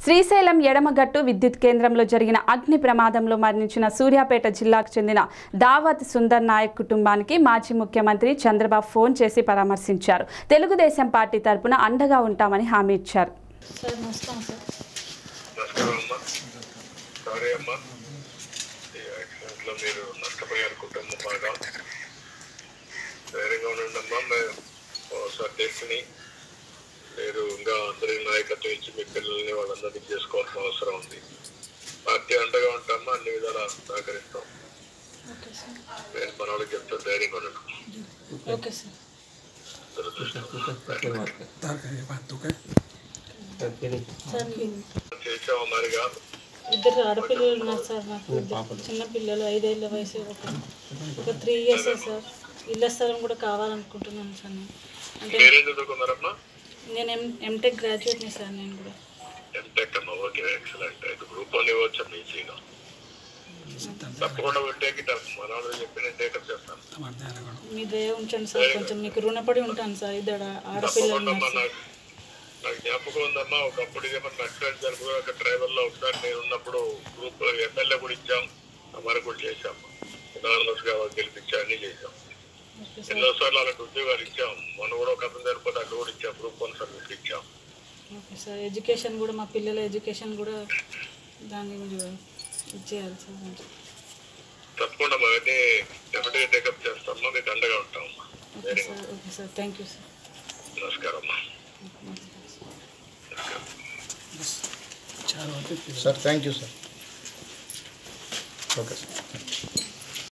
శ్రీశైలం ఎడమగట్టు విద్యుత్ కేంద్రంలో జరిగిన అగ్ని ప్రమాదంలో మరణించిన సూర్యాపేట జిల్లాకు చెందిన దావత్ సుందర్ నాయక్ కుటుంబానికి మాజీ ముఖ్యమంత్రి చంద్రబాబు ఫోన్ చేసి పరామర్శించారు తెలుగుదేశం పార్టీ తరపున అండగా ఉంటామని హామీ ఇచ్చారు సార్ నమస్కారం సార్ నమస్కారం అమ్మా సారీ అమ్మా ఈ యాక్సిడెంట్లో మీరు నష్టపోయారు కుటుంబం బాగా ధైర్యంగా ఉండండి అమ్మా మేము ఒకసారి చేసుకుని మీరు ఇంకా అందరి నాయకత్వం ఇచ్చి మీ పిల్లల్ని వాళ్ళందరినీ చేసుకోవాల్సిన అవసరం ఉంది పార్టీ అండగా ఉంటామా అన్ని విధాలా సహకరిస్తాం ఓకే సార్ నేను మన వాళ్ళకి చెప్తా ధైర్యంగా ఉండడం ఓకే సార్ సార్ చేసాము మరిగా ఇద్దరు ఆడపిల్లలు ఉన్నారు సార్ నాకు ఇద్దరు చిన్న పిల్లలు ఐదేళ్ల వయసు ఒక ఒక త్రీ ఇయర్స్ సార్ ఇళ్ళ స్థలం కూడా కావాలనుకుంటున్నాను సార్ నేను అంటే మీరేం చదువుకున్నారమ్మా నేను ఎం ఎంటెక్ గ్రాడ్యుయేట్ని సార్ నేను కూడా ఎంటెక్ అమ్మా ఓకే ఎక్సలెంట్ అయితే గ్రూప్ వన్ ఇవ్వచ్చు ఈజీగా తప్పకుండా టేక్ మన వాళ్ళు చెప్పి నేను టేకప్ చేస్తాను మీ దయ ఉంచండి సార్ కొంచెం మీకు రుణపడి ఉంటాను సార్ ఇద్దరు ఆడపిల్లలు తప్పకుండా ఉన్నారు అమ్మా సార్ నాకు నాకు జ్ఞాపకం ఉందమ్మా ఒకప్పుడు ఏమన్నా నక్సలైట్ జరుపు ఒక ట్రైబల్ లో ఒకసారి నేను ఉన్నప్పుడు గ్రూప్ ఎమ్మెల్యే కూడా ఇచ్చాం మరి కూడా చేశాం ఎనానమస్ గా గెలిపించా అన్ని చేశాం ఓకే సార్ ఎన్నోసార్లు అలాంటి ఉద్యోగాలు ఇచ్చాం మొన్న కూడా ఒక అతను సరిపోతే అక్కడ కూడా ఇచ్చాం గ్రూప్ వన్ సర్వీస్ ఇచ్చాం ఓకే సార్ ఎడ్యుకేషన్ కూడా మా పిల్లల ఎడ్యుకేషన్ కూడా దాన్ని కూడా ఇచ్చేయాలి సార్ కొంచెం తప్పకుండా అవన్నీ డెఫినెట్గా టేకప్ చేస్తామా మీకు అండగా ఉంటాం okay sir okay sir thank you sir నమస్కారం అమ్మా sir thank you sir okay sir